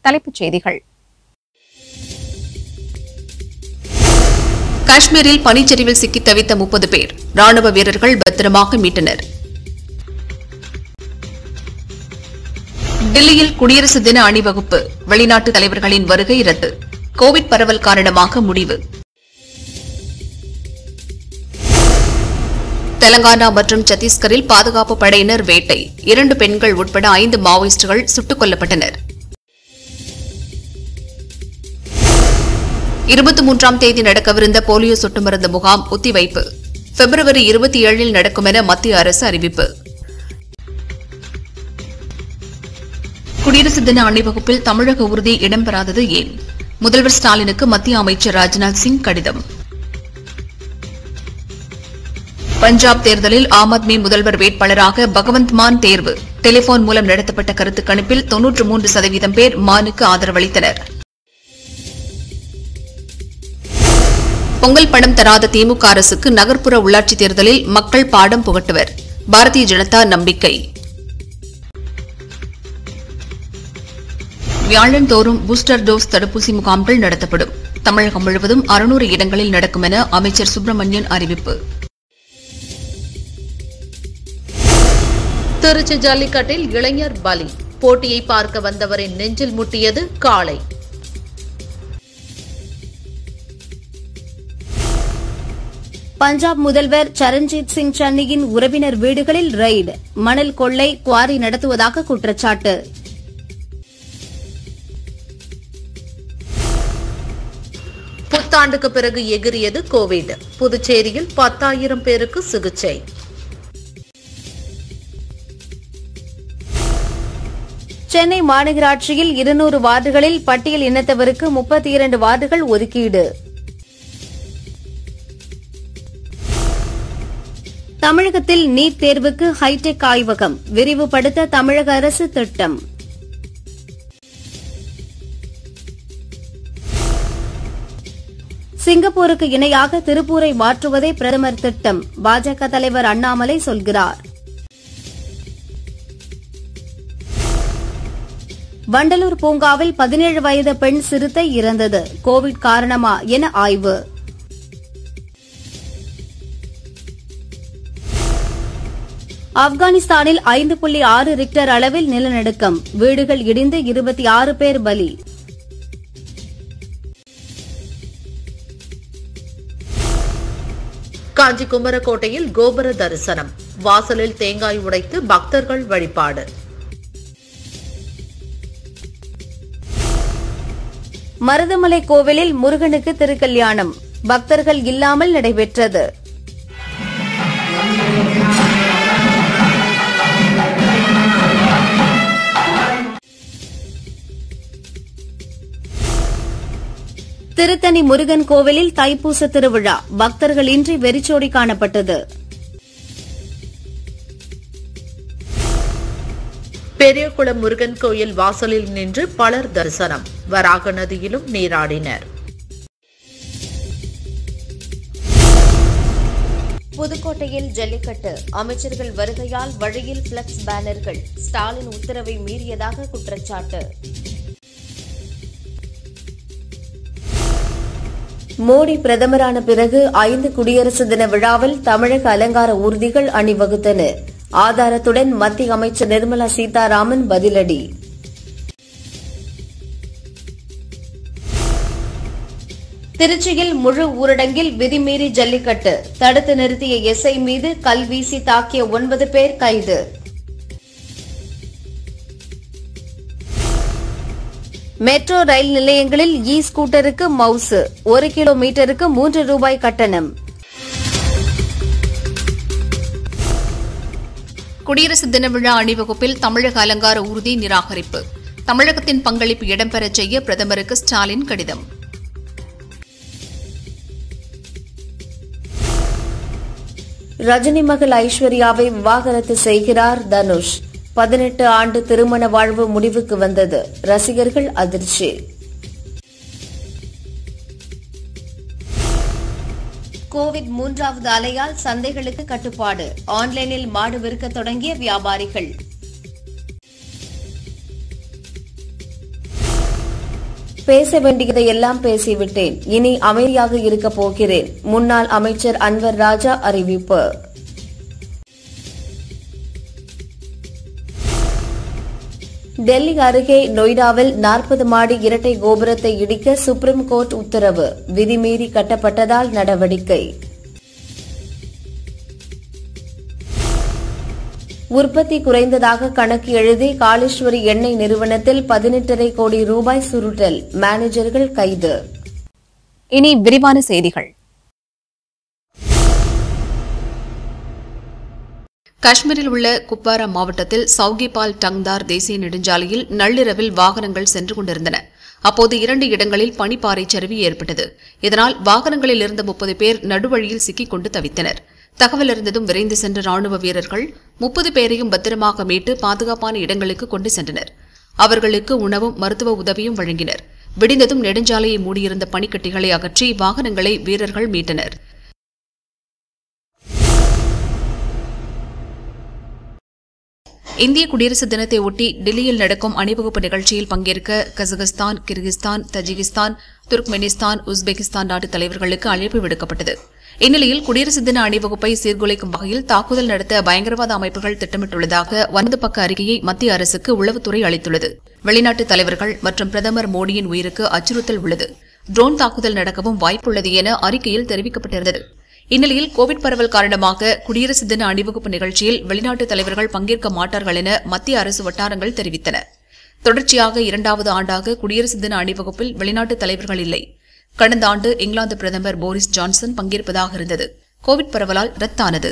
தலைப்புச் செய்திகள் காஷ்மீரில் பனிச்சரிவில் சிக்கி தவித்த முப்பது பேர் ராணுவ வீரர்கள் பத்திரமாக மீட்டனர் டெல்லியில் குடியரசு தின அணிவகுப்பு வெளிநாட்டு தலைவர்களின் வருகை ரத்து கோவிட் பரவல் காரணமாக முடிவு தெலங்கானா மற்றும் சத்தீஸ்கரில் பாதுகாப்பு படையினர் வேட்டை இரண்டு பெண்கள் உட்பட ஐந்து மாவோயிஸ்டுகள் சுட்டுக் கொல்லப்பட்டனர் இருபத்தி மூன்றாம் தேதி நடக்கவிருந்த போலியோ சொட்டு மருந்து முகாம் ஒத்திவைப்பு பிப்ரவரி இருபத்தி ஏழில் நடக்கும் என மத்திய அரசு அறிவிப்பு குடியரசு தின அணிவகுப்பில் தமிழக உறுதி இடம்பெறாதது ஏன் முதல்வர் ஸ்டாலினுக்கு மத்திய அமைச்சர் ராஜ்நாத் சிங் கடிதம் பஞ்சாப் தேர்தலில் ஆம் ஆத்மி முதல்வர் வேட்பாளராக பகவந்த் மான் தேர்வு டெலிபோன் மூலம் நடத்தப்பட்ட கருத்து கணிப்பில் தொன்னூற்று மூன்று சதவீதம் பேர் மானுக்கு ஆதரவளித்தனர் பொங்கல் பணம் தராத திமுக அரசுக்கு நகர்ப்புற உள்ளாட்சித் தேர்தலில் மக்கள் பாடம் புகட்டுவர் பாரதிய ஜனதா நம்பிக்கை வியாழந்தோறும் பூஸ்டர் டோஸ் தடுப்பூசி முகாம்கள் நடத்தப்படும் தமிழகம் முழுவதும் அறுநூறு இடங்களில் நடக்கும் என அமைச்சர் சுப்பிரமணியன் அறிவிப்பு திருச்சி ஜல்லிக்கட்டில் இளைஞர் பலி போட்டியை பார்க்க வந்தவரின் நெஞ்சில் முட்டியது காளை பஞ்சாப் முதல்வர் சரண்ஜீத் சிங் சன்னியின் உறவினர் வீடுகளில் ரெய்டு மணல் கொள்ளை குவாரி நடத்துவதாக குற்றச்சாட்டு புத்தாண்டுக்கு பிறகு எகிரியது கோவிட் புதுச்சேரியில் பத்தாயிரம் பேருக்கு சிகிச்சை சென்னை மாநகராட்சியில் இருநூறு வார்டுகளில் பட்டியல் இனத்தவருக்கு முப்பத்தி இரண்டு வார்டுகள் ஒதுக்கீடு தமிழகத்தில் நீட் தேர்வுக்கு ஹைடெக் ஆய்வகம் விரிவுபடுத்த தமிழக அரசு திட்டம் சிங்கப்பூருக்கு இணையாக திருப்பூரை மாற்றுவதே பிரதமர் திட்டம் பாஜக தலைவர் அண்ணாமலை சொல்கிறார் வண்டலூர் பூங்காவில் பதினேழு வயது பெண் சிறுத்தை இறந்தது கோவிட் காரணமா என ஆய்வு ஆப்கானிஸ்தானில் ஐந்து புள்ளி ஆறு ரிக்டர் அளவில் நிலநடுக்கம் வீடுகள் இடிந்து இருபத்தி ஆறு பேர் பலி காஞ்சி குமரக்கோட்டையில் கோபுர தரிசனம் வாசலில் தேங்காய் உடைத்து பக்தர்கள் வழிபாடு மருதமலை கோவிலில் முருகனுக்கு திருக்கல்யாணம் பக்தர்கள் இல்லாமல் நடைபெற்றது திருத்தணி முருகன் கோவிலில் தைப்பூச திருவிழா பக்தர்களின்றி வெறிச்சோடி காணப்பட்டது பெரியகுளம் முருகன் கோயில் வாசலில் நின்று பலர் தரிசனம் வராக நதியிலும் நீராடினர் புதுக்கோட்டையில் ஜல்லிக்கட்டு அமைச்சர்கள் வருகையால் வழியில் பிளக்ஸ் பேனர்கள் ஸ்டாலின் உத்தரவை மீறியதாக குற்றச்சாட்டு மோடி பிரதமரான பிறகு ஐந்து குடியரசு தின விழாவில் தமிழக அலங்கார ஊர்திகள் அணிவகுத்தன ஆதாரத்துடன் மத்திய அமைச்சர் நிர்மலா சீதாராமன் பதிலடி திருச்சியில் முழு ஊரடங்கில் விதிமீறி ஜல்லிக்கட்டு தடுத்து நிறுத்திய எஸ்ஐ மீது கல் வீசி தாக்கிய ஒன்பது பேர் கைது மெட்ரோ ரயில் நிலையங்களில் இ ஸ்கூட்டருக்கு மவுசு ஒரு கிலோமீட்டருக்கு மூன்று ரூபாய் கட்டணம் குடியரசு தின விழா அணிவகுப்பில் தமிழக அலங்கார ஊர்தி நிராகரிப்பு தமிழகத்தின் பங்களிப்பு இடம்பெறச் செய்ய பிரதமருக்கு ஸ்டாலின் கடிதம் ரஜினி மகள் ஐஸ்வர்யாவை விவாகரத்து செய்கிறார் தனுஷ் பதினெட்டு ஆண்டு திருமண வாழ்வு முடிவுக்கு வந்தது ரசிகர்கள் அதிர்ச்சி கோவிட் மூன்றாவது அலையால் சந்தைகளுக்கு கட்டுப்பாடு ஆன்லைனில் மாடு விற்க தொடங்கிய வியாபாரிகள் பேச வேண்டியதையெல்லாம் பேசிவிட்டேன் இனி அமைதியாக இருக்கப் போகிறேன் முன்னாள் அமைச்சர் அன்வர் ராஜா அறிவிப்பு டெல்லி அருகே நொய்டாவில் நாற்பது மாடி இரட்டை கோபுரத்தை இடிக்க சுப்ரீம் கோர்ட் உத்தரவு விதிமீறி கட்டப்பட்டதால் நடவடிக்கை உற்பத்தி குறைந்ததாக கணக்கு எழுதி காளேஸ்வரி எண்ணெய் நிறுவனத்தில் பதினெட்டரை கோடி ரூபாய் சுருட்டல் மேனேஜர்கள் கைது இனி விரிவான செய்திகள் காஷ்மீரில் உள்ள குப்வாரா மாவட்டத்தில் சவுகிபால் டங்தார் தேசிய நெடுஞ்சாலையில் நள்ளிரவில் வாகனங்கள் சென்று கொண்டிருந்தன அப்போது இரண்டு இடங்களில் பனிப்பாறை சரிவு ஏற்பட்டது இதனால் வாகனங்களில் இருந்த முப்பது பேர் நடுவழியில் சிக்கிக் கொண்டு தவித்தனர் தகவல் அறிந்ததும் விரைந்து சென்ற ராணுவ வீரர்கள் முப்பது பேரையும் பத்திரமாக மீட்டு பாதுகாப்பான இடங்களுக்கு கொண்டு சென்றனர் அவர்களுக்கு உணவும் மருத்துவ உதவியும் வழங்கினர் விடிந்ததும் நெடுஞ்சாலையை மூடியிருந்த பனிக்கட்டிகளை அகற்றி வாகனங்களை வீரர்கள் மீட்டனர் இந்திய குடியரசு தினத்தை ஒட்டி டெல்லியில் நடக்கும் அணிவகுப்பு நிகழ்ச்சியில் பங்கேற்க Kazakhstan Kyrgyzstan Tajikistan Turkmenistan Uzbekistan நாட்டு தலைவர்களுக்கு அழைப்பு விடுக்கப்பட்டது இந்நிலையில் குடியரசு தின அணிவகுப்பை சீர்குலைக்கும் வகையில் தாக்குதல் நடத்த பயங்கரவாத அமைப்புகள் திட்டமிட்டுள்ளதாக ஒன்பது பக்க அறிக்கையை மத்திய அரசுக்கு உளவுத்துறை அளித்துள்ளது வெளிநாட்டு தலைவர்கள் மற்றும் பிரதமர் மோடியின் உயிருக்கு அச்சுறுத்தல் உள்ளது ட்ரோன் தாக்குதல் நடக்கவும் வாய்ப்புள்ளது என அறிக்கையில் தெரிவிக்கப்பட்டிருந்தது இந்நிலையில் கோவிட் பரவல் காரணமாக குடியரசு தின அணிவகுப்பு நிகழ்ச்சியில் வெளிநாட்டு தலைவர்கள் பங்கேற்க மாட்டார்கள் என மத்திய அரசு வட்டாரங்கள் தெரிவித்தன தொடர்ச்சியாக இரண்டாவது ஆண்டாக குடியரசு தின அணிவகுப்பில் வெளிநாட்டு தலைவர்கள் இல்லை கடந்த ஆண்டு இங்கிலாந்து பிரதமர் போரிஸ் ஜான்சன் பங்கேற்பதாக இருந்தது கோவிட் பரவலால் ரத்தானது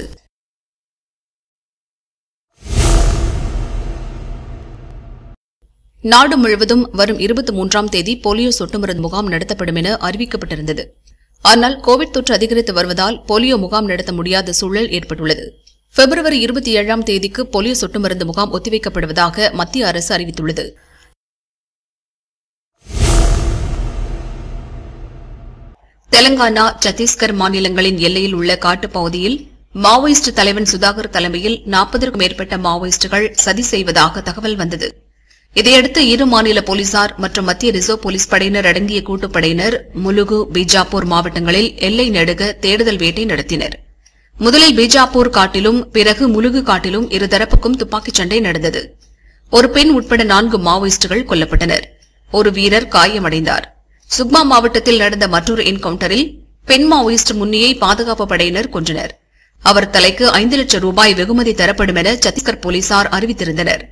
நாடு முழுவதும் வரும் இருபத்தி மூன்றாம் தேதி போலியோ சொட்டு மருந்து முகாம் நடத்தப்படும் என அறிவிக்கப்பட்டிருந்தது ஆனால் கோவிட் தொற்று அதிகரித்து வருவதால் போலியோ முகாம் நடத்த முடியாத சூழல் ஏற்பட்டுள்ளது பிப்ரவரி இருபத்தி ஏழாம் தேதிக்கு போலியோ சொட்டு மருந்து முகாம் ஒத்திவைக்கப்படுவதாக மத்திய அரசு அறிவித்துள்ளது தெலங்கானா சத்தீஸ்கர் மாநிலங்களின் எல்லையில் உள்ள காட்டுப்பகுதியில் மாவோயிஸ்ட் தலைவன் சுதாகர் தலைமையில் நாற்பதற்கும் மேற்பட்ட மாவோயிஸ்டுகள் சதி செய்வதாக தகவல் வந்தது இதையடுத்து இரு மாநில போலீசார் மற்றும் மத்திய ரிசர்வ் போலீஸ் படையினர் அடங்கிய கூட்டுப்படையினர் முலுகு பீஜாப்பூர் மாவட்டங்களில் எல்லை நெடுக தேடுதல் வேட்டை நடத்தினர் முதலில் பீஜாப்பூர் காட்டிலும் பிறகு முலுகு காட்டிலும் இருதரப்புக்கும் துப்பாக்கிச் சண்டை நடந்தது ஒரு பெண் உட்பட நான்கு மாவோயிஸ்டுகள் கொல்லப்பட்டனர் ஒரு வீரர் காயமடைந்தார் சுக்மா மாவட்டத்தில் நடந்த மற்றொரு என்கவுண்டரில் பெண் மாவோயிஸ்ட் முன்னியை பாதுகாப்பு படையினர் கொன்றனர் அவர் தலைக்கு ஐந்து லட்சம் ரூபாய் வெகுமதி தரப்படும் என சத்தீஸ்கர் போலீசார் அறிவித்திருந்தனர்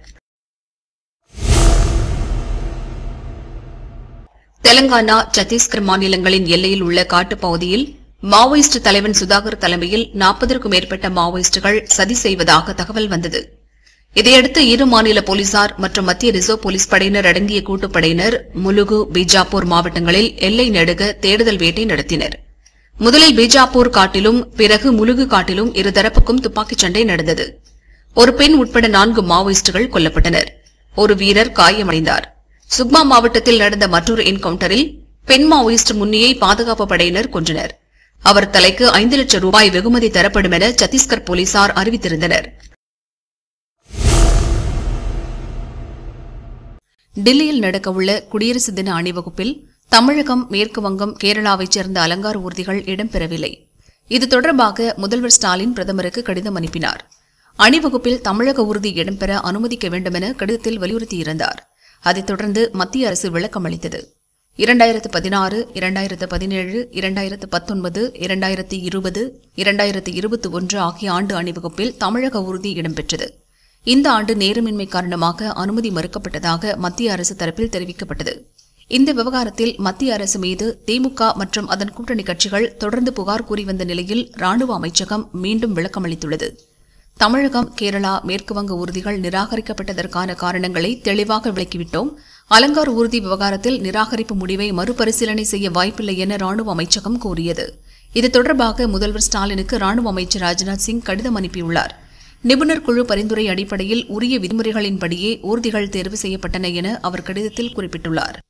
தெலங்கானா சத்தீஸ்கர் மாநிலங்களின் எல்லையில் உள்ள காட்டுப்பகுதியில் மாவோயிஸ்ட் தலைவன் சுதாகர் தலைமையில் நாற்பதற்கும் மேற்பட்ட மாவோயிஸ்டுகள் சதி செய்வதாக தகவல் வந்தது இதையடுத்து இரு மாநில போலீசார் மற்றும் மத்திய ரிசர்வ் போலீஸ் படையினர் அடங்கிய கூட்டுப்படையினர் முலுகு பீஜாப்பூர் மாவட்டங்களில் எல்லை நெடுக தேடுதல் வேட்டை நடத்தினர் முதலில் பீஜாப்பூர் காட்டிலும் பிறகு முலுகு காட்டிலும் இருதரப்புக்கும் துப்பாக்கிச் சண்டை நடந்தது ஒரு பெண் உட்பட நான்கு மாவோயிஸ்டுகள் கொல்லப்பட்டனர் ஒரு வீரர் காயமடைந்தார் சுக்மா மாவட்டத்தில் நடந்த மற்றொரு என்கவுண்டரில் பெண் மாவோயிஸ்ட் முன்னியை பாதுகாப்பு படையினர் கொன்றனர் அவர் தலைக்கு ஐந்து லட்சம் ரூபாய் வெகுமதி தரப்படும் என சத்தீஸ்கர் போலீசார் அறிவித்திருந்தனர் டெல்லியில் நடக்கவுள்ள குடியரசு தின அணிவகுப்பில் தமிழகம் மேற்கு வங்கம் கேரளாவைச் சேர்ந்த அலங்கார ஊர்திகள் இடம்பெறவில்லை இது தொடர்பாக முதல்வர் ஸ்டாலின் பிரதமருக்கு கடிதம் அனுப்பினார் அணிவகுப்பில் தமிழக ஊர்தி இடம்பெற அனுமதிக்க வேண்டுமென கடிதத்தில் வலியுறுத்தியிருந்தார் அதைத் தொடர்ந்து மத்திய அரசு விளக்கம் அளித்தது இரண்டாயிரத்து பதினாறு இரண்டாயிரத்து பதினேழு இரண்டாயிரத்து பத்தொன்பது இரண்டாயிரத்து இருபது இரண்டாயிரத்து இருபத்தி ஒன்று ஆகிய ஆண்டு அணிவகுப்பில் தமிழக ஊர்தி இடம்பெற்றது இந்த ஆண்டு நேரமின்மை காரணமாக அனுமதி மறுக்கப்பட்டதாக மத்திய அரசு தரப்பில் தெரிவிக்கப்பட்டது இந்த விவகாரத்தில் மத்திய அரசு மீது திமுக மற்றும் அதன் கூட்டணி கட்சிகள் தொடர்ந்து புகார் கூறி வந்த நிலையில் ராணுவ அமைச்சகம் மீண்டும் விளக்கமளித்துள்ளது தமிழகம் கேரளா மேற்குவங்க ஊர்திகள் நிராகரிக்கப்பட்டதற்கான காரணங்களை தெளிவாக விளக்கிவிட்டோம் அலங்கார் ஊர்தி விவகாரத்தில் நிராகரிப்பு முடிவை மறுபரிசீலனை செய்ய வாய்ப்பில்லை என ராணுவ அமைச்சகம் கூறியது இது தொடர்பாக முதல்வர் ஸ்டாலினுக்கு ராணுவ அமைச்சர் ராஜ்நாத் சிங் கடிதம் அனுப்பியுள்ளார் நிபுணர் குழு பரிந்துரை அடிப்படையில் உரிய விதிமுறைகளின்படியே ஊர்திகள் தேர்வு செய்யப்பட்டன என அவர் கடிதத்தில் குறிப்பிட்டுள்ளார்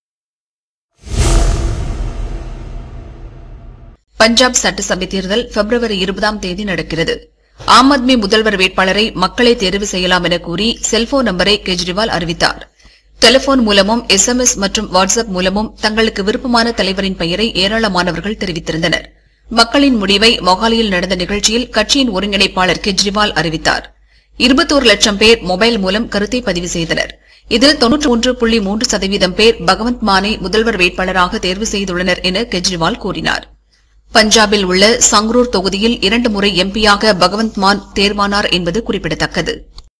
பஞ்சாப் சட்டசபை தேர்தல் பிப்ரவரி இருபதாம் தேதி நடக்கிறது ஆம் ஆத்மி முதல்வர் வேட்பாளரை மக்களே தேர்வு செய்யலாம் என கூறி செல்போன் நம்பரை கெஜ்ரிவால் அறிவித்தார் டெலிபோன் மூலமும் எஸ்எம்எஸ் மற்றும் வாட்ஸ்அப் மூலமும் தங்களுக்கு விருப்பமான தலைவரின் பெயரை ஏராளமானவர்கள் தெரிவித்திருந்தனர் மக்களின் முடிவை மொகாலியில் நடந்த நிகழ்ச்சியில் கட்சியின் ஒருங்கிணைப்பாளர் கெஜ்ரிவால் அறிவித்தார் இருபத்தோரு லட்சம் பேர் மொபைல் மூலம் கருத்தை பதிவு செய்தனர் இதில் தொன்னூற்று ஒன்று புள்ளி மூன்று சதவீதம் பேர் பகவந்த் மானை முதல்வர் வேட்பாளராக தேர்வு செய்துள்ளனர் என கெஜ்ரிவால் கூறினார் பஞ்சாபில் உள்ள சங்ரூர் தொகுதியில் இரண்டு முறை எம்பியாக பகவந்த் மான் தேர்வானார் என்பது குறிப்பிடத்தக்கது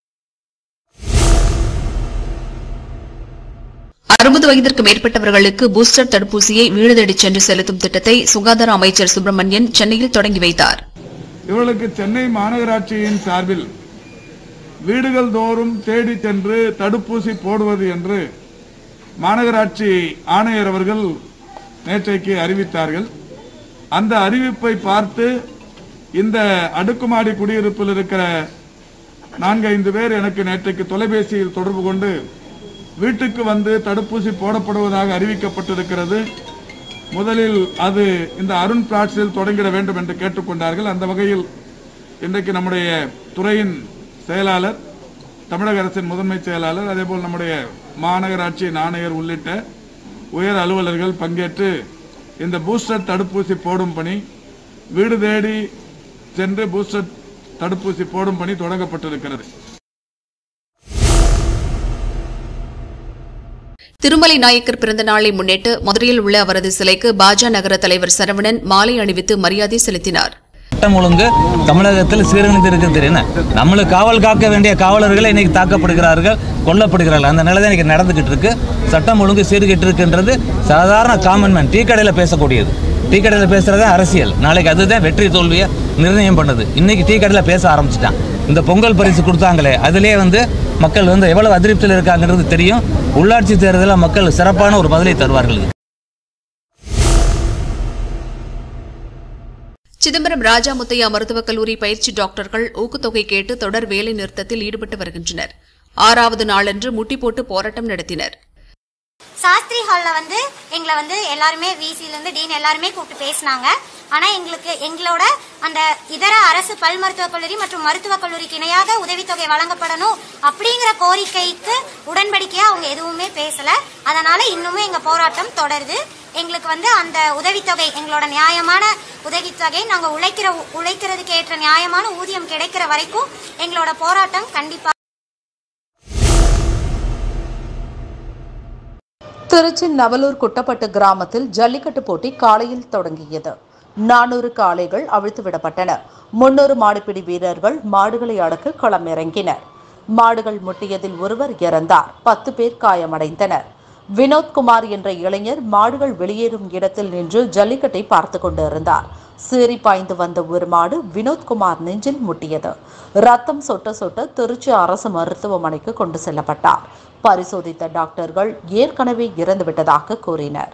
அறுபது வயதிற்கு மேற்பட்டவர்களுக்கு பூஸ்டர் தடுப்பூசியை வீடு தேடிச் சென்று செலுத்தும் திட்டத்தை சுகாதார அமைச்சர் சுப்பிரமணியன் சென்னையில் தொடங்கி வைத்தார் இவர்களுக்கு சென்னை மாநகராட்சியின் சார்பில் வீடுகள் தோறும் தேடி சென்று தடுப்பூசி போடுவது என்று மாநகராட்சி ஆணையர் அவர்கள் நேற்றைக்கு அறிவித்தார்கள் அந்த அறிவிப்பை பார்த்து இந்த அடுக்குமாடி குடியிருப்பில் இருக்கிற நான்கைந்து பேர் எனக்கு நேற்றைக்கு தொலைபேசியில் தொடர்பு கொண்டு வீட்டுக்கு வந்து தடுப்பூசி போடப்படுவதாக அறிவிக்கப்பட்டிருக்கிறது முதலில் அது இந்த அருண் பிளாட்ஸில் தொடங்கிட வேண்டும் என்று கேட்டுக்கொண்டார்கள் அந்த வகையில் இன்றைக்கு நம்முடைய துறையின் செயலாளர் தமிழக அரசின் முதன்மை செயலாளர் அதேபோல் நம்முடைய மாநகராட்சியின் ஆணையர் உள்ளிட்ட உயர் அலுவலர்கள் பங்கேற்று இந்த பூஸ்டர் தடுப்பூசி போடும் பணி வீடு தேடி சென்று பூஸ்டர் தடுப்பூசி போடும் பணி தொடங்கப்பட்டிருக்கிறது திருமலை நாயக்கர் பிறந்த நாளை முன்னிட்டு மதுரையில் உள்ள அவரது சிலைக்கு பாஜ நகர தலைவர் சரவணன் மாலை அணிவித்து மரியாதை செலுத்தினார் சட்டம் ஒழுங்கு தமிழகத்தில் சீரழிந்து இருக்குது என்ன நம்மளுக்கு காவல் காக்க வேண்டிய காவலர்கள் இன்னைக்கு தாக்கப்படுகிறார்கள் கொல்லப்படுகிறார்கள் அந்த நிலை தான் இன்னைக்கு நடந்துகிட்டு இருக்கு சட்டம் ஒழுங்கு சீர்கிட்டு இருக்குன்றது சாதாரண காமன் மேன் டீ கடையில் பேசக்கூடியது டீ கடையில் பேசுறது அரசியல் நாளைக்கு அதுதான் வெற்றி தோல்வியை நிர்ணயம் பண்ணுது இன்னைக்கு டீ கடையில் பேச ஆரம்பிச்சிட்டான் இந்த பொங்கல் பரிசு கொடுத்தாங்களே அதிலே வந்து மக்கள் வந்து எவ்வளவு அதிருப்தியில் இருக்காங்கன்றது தெரியும் உள்ளாட்சி தேர்தலில் மக்கள் சிறப்பான ஒரு பதிலை தருவார்கள் இதுக்கு. சிதம்பரம் ராஜா முத்தையா மருத்துவக் கல்லூரி பயிற்சி டாக்டர்கள் ஊக்கத்தொகை கேட்டு தொடர் வேலை நிறுத்தத்தில் ஈடுபட்டு வருகின்றனர் ஆறாவது நாளன்று முட்டி போட்டு போராட்டம் நடத்தினர் சாஸ்திரி ஹால்ல வந்து எங்களை வந்து எல்லாருமே விசில இருந்து டீன் எல்லாருமே கூப்பிட்டு பேசினாங்க ஆனா எங்களுக்கு எங்களோட அந்த இதர அரசு பல் மருத்துவக் கல்லூரி மற்றும் மருத்துவக் கல்லூரிக்கு இணையாக உதவித்தொகை வழங்கப்படணும் அப்படிங்கிற கோரிக்கைக்கு உடன்படிக்கையா அவங்க எதுவுமே பேசல அதனால இன்னுமே எங்க போராட்டம் தொடருது எங்களுக்கு வந்து அந்த உதவித்தொகை எங்களோட நியாயமான உதவித்தொகை நாங்க உழைக்கிற உழைக்கிறதுக்கு ஏற்ற நியாயமான ஊதியம் கிடைக்கிற வரைக்கும் எங்களோட போராட்டம் கண்டிப்பா திருச்சி நவலூர் குட்டப்பட்டு கிராமத்தில் ஜல்லிக்கட்டு போட்டி காலையில் தொடங்கியது நானூறு காளைகள் அவிழ்த்து விடப்பட்டன முன்னூறு மாடுபிடி வீரர்கள் மாடுகளை அடக்க களமிறங்கினர் மாடுகள் முட்டியதில் ஒருவர் இறந்தார் பத்து பேர் காயமடைந்தனர் வினோத்குமார் என்ற இளைஞர் மாடுகள் வெளியேறும் இடத்தில் நின்று ஜல்லிக்கட்டை பார்த்து கொண்டிருந்தார் சீறி பாய்ந்து வந்த ஒரு மாடு வினோத்குமார் நெஞ்சில் முட்டியது ரத்தம் சொட்ட சொட்ட திருச்சி அரசு மருத்துவமனைக்கு கொண்டு செல்லப்பட்டார் பரிசோதித்த டாக்டர்கள் ஏற்கனவே இறந்துவிட்டதாக கூறினர்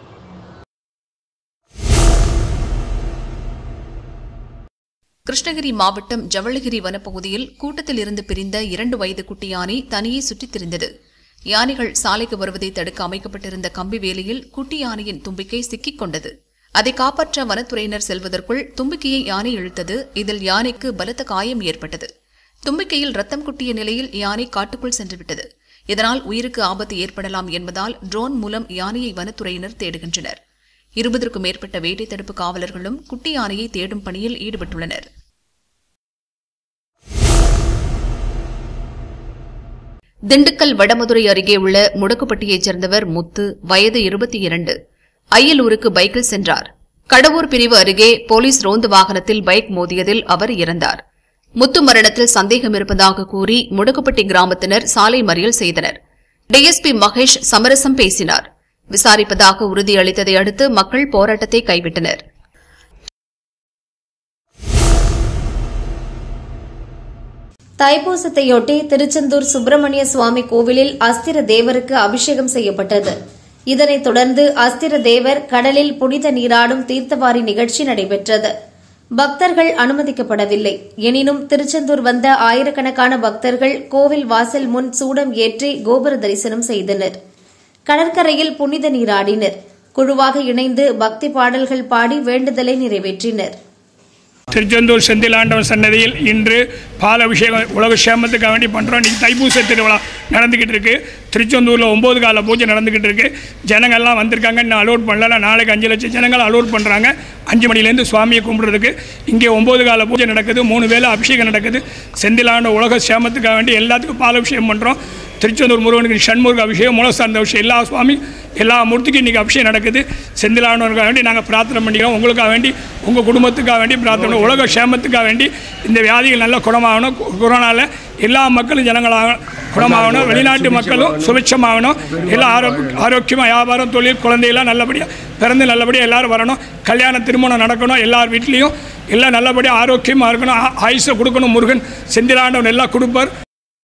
கிருஷ்ணகிரி மாவட்டம் ஜவளகிரி வனப்பகுதியில் கூட்டத்தில் இருந்து பிரிந்த இரண்டு வயது குட்டி யானை தனியே சுற்றித் திரிந்தது யானைகள் சாலைக்கு வருவதை தடுக்க அமைக்கப்பட்டிருந்த கம்பி வேலியில் குட்டி யானையின் தும்பிக்கை சிக்கிக் கொண்டது அதை காப்பாற்ற வனத்துறையினர் செல்வதற்குள் தும்பிக்கையை யானை இழுத்தது இதில் யானைக்கு பலத்த காயம் ஏற்பட்டது தும்பிக்கையில் ரத்தம் குட்டிய நிலையில் யானை காட்டுக்குள் சென்றுவிட்டது இதனால் உயிருக்கு ஆபத்து ஏற்படலாம் என்பதால் ட்ரோன் மூலம் யானையை வனத்துறையினர் தேடுகின்றனர் இருபதற்கும் மேற்பட்ட வேட்டை தடுப்பு காவலர்களும் குட்டி யானையை தேடும் பணியில் ஈடுபட்டுள்ளனர் திண்டுக்கல் வடமதுரை அருகே உள்ள முடக்குப்பட்டியைச் சேர்ந்தவர் முத்து வயது இருபத்தி இரண்டு அய்யலூருக்கு பைக்கில் சென்றார் கடவூர் பிரிவு அருகே போலீஸ் ரோந்து வாகனத்தில் பைக் மோதியதில் அவர் இறந்தார் முத்து மரணத்தில் சந்தேகம் இருப்பதாக கூறி முடக்குப்பட்டி கிராமத்தினர் சாலை மறியல் செய்தனர் டிஎஸ்பி மகேஷ் சமரசம் பேசினார் விசாரிப்பதாக உறுதியளித்ததை அடுத்து மக்கள் போராட்டத்தை கைவிட்டனர் தைப்பூசத்தையொட்டி திருச்செந்தூர் சுப்பிரமணிய சுவாமி கோவிலில் அஸ்திர தேவருக்கு அபிஷேகம் செய்யப்பட்டது இதனைத் தொடர்ந்து அஸ்திர தேவர் கடலில் புனித நீராடும் தீர்த்தவாரி நிகழ்ச்சி நடைபெற்றது பக்தர்கள் அனுமதிக்கப்படவில்லை எனினும் திருச்செந்தூர் வந்த ஆயிரக்கணக்கான பக்தர்கள் கோவில் வாசல் முன் சூடம் ஏற்றி கோபுர தரிசனம் செய்தனர் கடற்கரையில் புனித நீராடினர் குழுவாக இணைந்து பக்தி பாடல்கள் பாடி வேண்டுதலை நிறைவேற்றினர் திருச்செந்தூர் செந்திலாண்டவன் சன்னதியில் இன்று பால் அபிஷேகம் உலக சேமத்துக்காக வேண்டி பண்ணுறோம் இன்றைக்கி தைப்பூச திருவிழா நடந்துக்கிட்டு இருக்கு திருச்செந்தூரில் ஒம்பது கால பூஜை நடந்துக்கிட்டு இருக்கு ஜனங்கள்லாம் வந்திருக்காங்க இன்னும் அலோட் பண்ணல நாளைக்கு அஞ்சு லட்சம் ஜனங்கள் அலோட் பண்ணுறாங்க அஞ்சு மணிலேருந்து சுவாமியை கும்பிட்றதுக்கு இங்கே ஒம்பது கால பூஜை நடக்குது மூணு வேளை அபிஷேகம் நடக்குது செந்திலாண்ட உலக சேமத்துக்காக வேண்டி எல்லாத்துக்கும் பால் அபிஷேகம் பண்ணுறோம் திருச்செந்தூர் முருகனுக்கு ஷண்முக அபிஷேகம் மூலஸ்தாந்த அபிஷேகம் எல்லா சுவாமி எல்லா மூர்த்திக்கும் இன்றைக்கி அபிஷேகம் நடக்குது செந்திலானவருக்காக வேண்டி நாங்கள் பிரார்த்தனை பண்ணிக்கிறோம் உங்களுக்காக வேண்டி உங்கள் குடும்பத்துக்காக வேண்டி பிரார்த்தனை பண்ணி, உலக க்ஷேமத்துக்காக வேண்டி இந்த வியாதிகள் நல்லா குணமாகணும் கொ- கொரோனாவில் எல்லா மக்களும் ஜனங்களாக குணமாகணும் வெளிநாட்டு மக்களும் சுபிட்சமாகணும் எல்லாம் ஆரோக்கிய ஆரோக்கியமாக வியாபாரம் தொழில் குழந்தையெல்லாம் நல்லபடியாக பிறந்து நல்லபடியாக எல்லாரும் வரணும் கல்யாணம் திருமணம் நடக்கணும் எல்லார் வீட்லேயும் எல்லாம் நல்லபடியாக ஆரோக்கியமாக இருக்கணும் ஆ- ஆயுசை கொடுக்கணும் முருகன் செந்திலாண்டவன் எல்லாம் கொடுப்பார்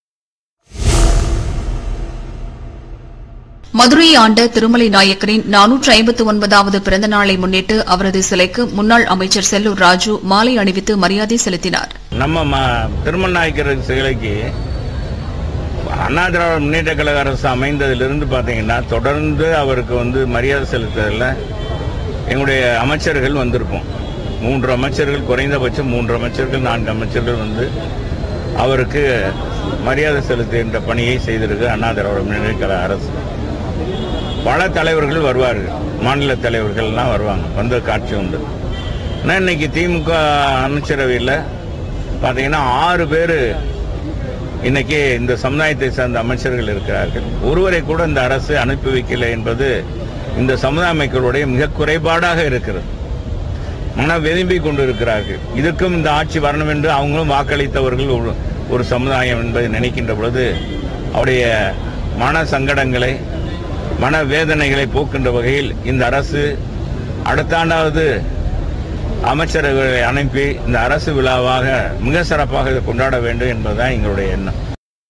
மதுரையை ஆண்ட திருமலை நாயக்கரின் நானூற்று ஐம்பத்து ஒன்பதாவது பிறந்த நாளை முன்னிட்டு அவரது சிலைக்கு முன்னாள் அமைச்சர் செல்லூர் ராஜு மாலை அணிவித்து மரியாதை செலுத்தினார் நம்ம ம- திருமண நாயக்கர் சிலைக்கு அண்ணா திராவிட முன்னேற்ற கழக அரசு அமைந்ததிலிருந்து பார்த்தீங்கன்னா தொடர்ந்து அவருக்கு வந்து மரியாதை செலுத்துறதுல எங்களுடைய அமைச்சர்கள் வந்திருப்போம் மூன்று அமைச்சர்கள் குறைந்தபட்சம் மூன்று அமைச்சர்கள் நான்கு அமைச்சர்கள் வந்து அவருக்கு மரியாதை செலுத்துகின்ற பணியை செய்திருக்கு அண்ணா திராவிட முன்னேற்ற கழக அரசு பல தலைவர்கள் வருவார்கள் மாநில தலைவர்கள்லாம் வருவாங்க வந்த காட்சி உண்டு ஆனால் இன்னைக்கு திமுக அமைச்சரவையில் பார்த்தீங்கன்னா ஆறு பேர் இன்னைக்கு இந்த சமுதாயத்தை சார்ந்த அமைச்சர்கள் இருக்கிறார்கள் ஒருவரை கூட இந்த அரசு அனுப்பி வைக்கல என்பது இந்த சமுதாய மக்களுடைய மிக குறைபாடாக இருக்கிறது மன விரும்பி கொண்டு இருக்கிறார்கள் இதுக்கும் இந்த ஆட்சி வரணும் என்று அவங்களும் வாக்களித்தவர்கள் ஒரு ஒரு சமுதாயம் என்பதை நினைக்கின்ற பொழுது அவருடைய மன சங்கடங்களை மன வேதனைகளை போக்கின்ற வகையில் இந்த அரசு அடுத்த ஆண்டாவது அமைச்சர்களை அனுப்பி இந்த அரசு விழாவாக மிக சிறப்பாக இதை கொண்டாட வேண்டும் என்பதுதான் எங்களுடைய எண்ணம்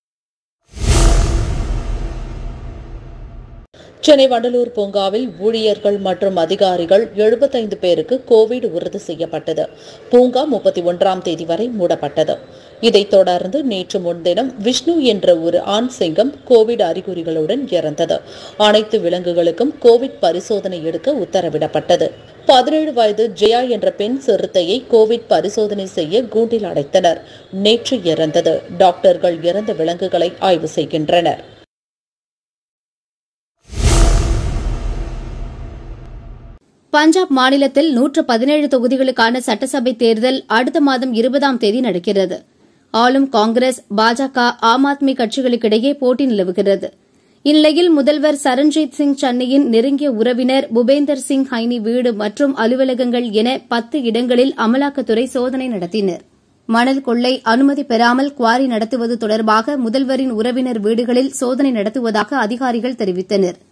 சென்னை வண்டலூர் பூங்காவில் ஊழியர்கள் மற்றும் அதிகாரிகள் எழுபத்தைந்து பேருக்கு கோவிட் உறுதி செய்யப்பட்டது பூங்கா முப்பத்தி ஒன்றாம் தேதி வரை மூடப்பட்டது இதைத் தொடர்ந்து நேற்று முன்தினம் விஷ்ணு என்ற ஒரு ஆண் சிங்கம் கோவிட் அறிகுறிகளுடன் இறந்தது அனைத்து விலங்குகளுக்கும் கோவிட் பரிசோதனை எடுக்க உத்தரவிடப்பட்டது பதினேழு வயது ஜெயா என்ற பெண் சிறுத்தையை கோவிட் பரிசோதனை செய்ய கூண்டில் அடைத்தனர் நேற்று இறந்தது டாக்டர்கள் இறந்த விலங்குகளை ஆய்வு செய்கின்றனர் பஞ்சாப் மாநிலத்தில் நூற்று பதினேழு தொகுதிகளுக்கான சட்டசபை தேர்தல் அடுத்த மாதம் இருபதாம் தேதி நடக்கிறது ஆளும் காங்கிரஸ் பாஜக ஆம் ஆத்மி கட்சிகளுக்கிடையே போட்டி நிலவுகிறது இந்நிலையில் முதல்வர் சரண்ஜீத் சிங் சன்னியின் நெருங்கிய உறவினர் புபேந்தர் சிங் ஹைனி வீடு மற்றும் அலுவலகங்கள் என பத்து இடங்களில் அமலாக்கத்துறை சோதனை நடத்தினர் மணல் கொள்ளை அனுமதி பெறாமல் குவாரி நடத்துவது தொடர்பாக முதல்வரின் உறவினர் வீடுகளில் சோதனை நடத்துவதாக அதிகாரிகள் தெரிவித்தனர்